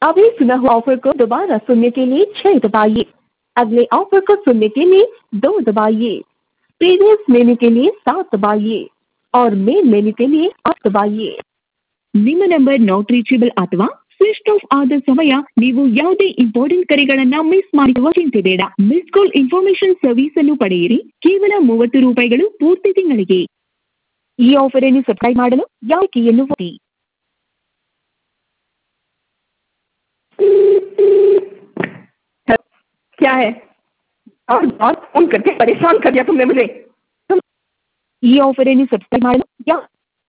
अभी सुना हुआ ऑफर को दोबारा सुनने के लिए छह दबाइए अगले ऑफर को सुनने के लिए दो दबाइए प्रीवियस मेन्यू के लिए सात दबाइए और मेन मेन्यू के लिए आठ दबाइए ನಿಮ್ಮ ನಂಬರ್ ನಾಟ್ ರೀಚೇಬಲ್ ಅಥವಾ ಸ್ವಿಚ್ ಆಫ್ ಆದ ಸಮಯ ನೀವು ಯಾವುದೇ ಇಂಪಾರ್ಟೆಂಟ್ ಕರೆಗಳನ್ನ ಮಿಸ್ ಮಾಡಿರುವ ಚಿಂತೆ ಬೇಡ ಮಿಸ್ ಕಾಲ್ ಇನ್ಫಾರ್ಮೇಶನ್ ಸರ್ವಿಸ್ ಅನ್ನು ಪಡೆಯಿರಿ ಕೇವಲ ಮೂವತ್ತು ರೂಪಾಯಿಗಳು ಪೂರ್ತಿ ತಿಂಗಳಿಗೆ ಈ ಆಫರ್ ಅನ್ನು ಸಬ್ಸ್ಕ್ರೈಬ್ ಮಾಡಲು ಯಾವ ಕೀಯನ್ನು ಒತ್ತಿ क्या है और बहुत फोन करके परेशान कर दिया तुमने मुझे ಈ ಆಫರ್ ಅನ್ನು ಸಬ್ಸ್ಕ್ರೈಬ್ ಮಾಡಲು ಯಾವ